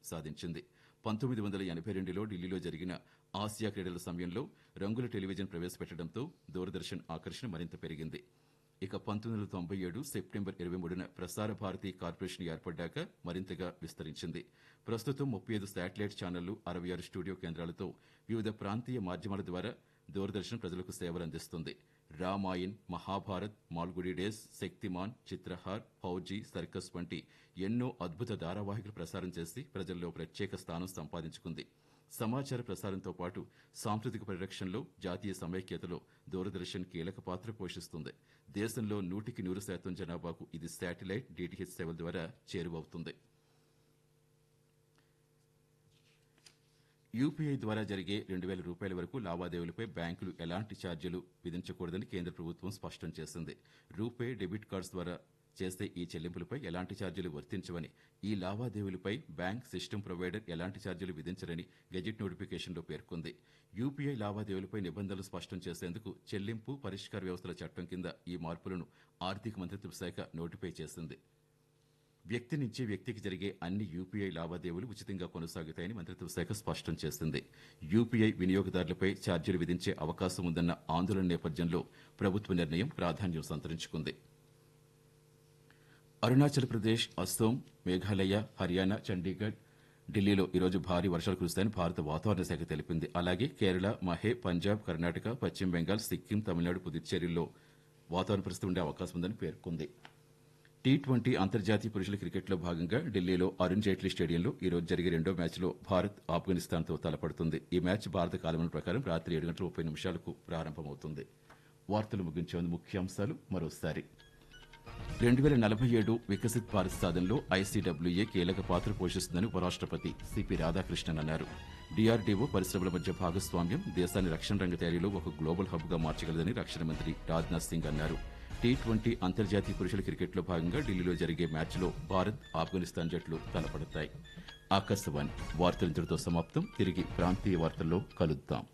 సాధించింది పంతొమ్మిది వందల ఎనభై రెండులో ఢిల్లీలో జరిగిన ఆసియా క్రీడల సమయంలో రంగుల టెలివిజన్ ప్రవేశపెట్టడంతో దూరదర్శన్ ఆకర్షణ మరింత పెరిగింది ఇక పంతొమ్మిది వందల తొంభై ఏడు సెప్టెంబర్ ఇరవై మూడున ప్రసార భారతి కార్పొరేషన్ ఏర్పడ్డాక మరింతగా విస్తరించింది ప్రస్తుతం ముప్పై ఐదు శాటిలైట్ ఛానళ్లు అరవై ఆరు స్టూడియో కేంద్రాలతో వివిధ ప్రాంతీయ మాధ్యమాల ద్వారా దూరదర్శన్ ప్రజలకు సేవలు అందిస్తుంది రామాయణ్ మహాభారత్ మాల్గుడి డేస్ శక్తిమాన్ చిత్రహార్ ఫౌజీ సర్కస్ వంటి ఎన్నో అద్భుత ధారావాహికలు ప్రసారం చేసి ప్రజల్లో ప్రత్యేక స్థానం సంపాదించుకుంది సమాచార ప్రసారంతో పాటు సాంస్కృతిక పరిరక్షణలో జాతీయ సమైక్యతలో దూరదర్శన్ కీలక పాత్ర పోషిస్తుంది దేశంలో నూటికి నూరు శాతం జనాభాకు ఇది శాటిలైట్ డిటిహెచ్ సేవల ద్వారా చేరువవుతుంది యూపీఐ ద్వారా జరిగే రెండు వేల రూపాయల వరకు లావాదేవీలపై బ్యాంకులు ఎలాంటి ఛార్జీలు విధించకూడదని కేంద్ర ప్రభుత్వం స్పష్టం చేసింది రూపే డెబిట్ కార్డ్స్ ద్వారా చేసే ఈ చెల్లింపులపై ఎలాంటి ఛార్జీలు వర్తించవని ఈ లావాదేవీలపై బ్యాంక్ సిస్టమ్ ప్రొవైడర్ ఎలాంటి ఛార్జీలు విధించరని గెజిట్ నోటిఫికేషన్లో పేర్కొంది యూపీఐ లావాదేవీలపై నిబంధనలు స్పష్టం చేసేందుకు చెల్లింపు పరిష్కార వ్యవస్థల చట్టం కింద ఈ మార్పులను ఆర్థిక మంత్రిత్వ శాఖ నోటిఫై చేసింది వ్యక్తి నుంచి వ్యక్తికి జరిగే అన్ని యూపీఐ లావాదేవీలు ఉచితంగా కొనసాగుతాయని మంత్రిత్వ శాఖ స్పష్టం చేసింది యూపీఐ వినియోగదారులపై ఛార్జీలు విధించే అవకాశం ఉందన్న ఆందోళన నేపథ్యంలో ప్రభుత్వ నిర్ణయం ప్రాధాన్యం సంతరించుకుంది అరుణాచల్ ప్రదేశ్ అస్సోం మేఘాలయ హర్యానా చండీగఢ్ ఢిల్లీలో ఈరోజు భారీ వర్షాలు కురుస్తాయని భారత వాతావరణ శాఖ తెలిపింది అలాగే కేరళ మహే పంజాబ్ కర్ణాటక పశ్చిమ బెంగాల్ సిక్కిం తమిళనాడు పుదుచ్చేరిల్లో వాతావరణ పరిస్థితి ఉండే అవకాశం ఉందని పేర్కొంది టీ ట్వంటీ అంతర్జాతీయ పురుషుల క్రికెట్లో భాగంగా ఢిల్లీలో అరుణ్ జైట్లీ స్టేడియంలో ఈ రోజు జరిగే రెండో మ్యాచ్లో భారత్ ఆఫ్ఘనిస్తాన్తో తలపడుతుంది ఈ మ్యాచ్ భారత కాలమాన ప్రకారం రాత్రి ఏడు గంటల ముప్పై నిమిషాలకు ప్రారంభమవుతుంది వార్తలు ముగించే ముందు ముఖ్యాంశాలు మరోసారి రెండు వేల నలభై ఏడు వికసిత్ భారత్ సాధనలో ఐసీడబ్ల్యూఏ కీలక పాత్ర పోషిస్తుందని ఉపరాష్ట్రపతి సిపి రాధాకృష్ణన్ అన్నారు డీఆర్డీఓ పరిశ్రమల మధ్య భాగస్వామ్యం దేశాన్ని రక్షణ రంగ తయారీలో ఒక గ్లోబల్ హబ్గా మార్చగలదని రక్షణ మంత్రి రాజ్నాథ్ సింగ్ అన్నారు టీ ట్వంటీ అంతర్జాతీయ పురుషుల క్రికెట్లో భాగంగా ఢిల్లీలో జరిగే మ్యాచ్లో భారత్ ఆఫ్ఘనిస్తాన్ జట్లు తలపడతాయి ఆకాశవాణి వార్తలు ఇంతటితో సమాప్తం తిరిగి ప్రాంతీయ వార్తల్లో కలుద్దాం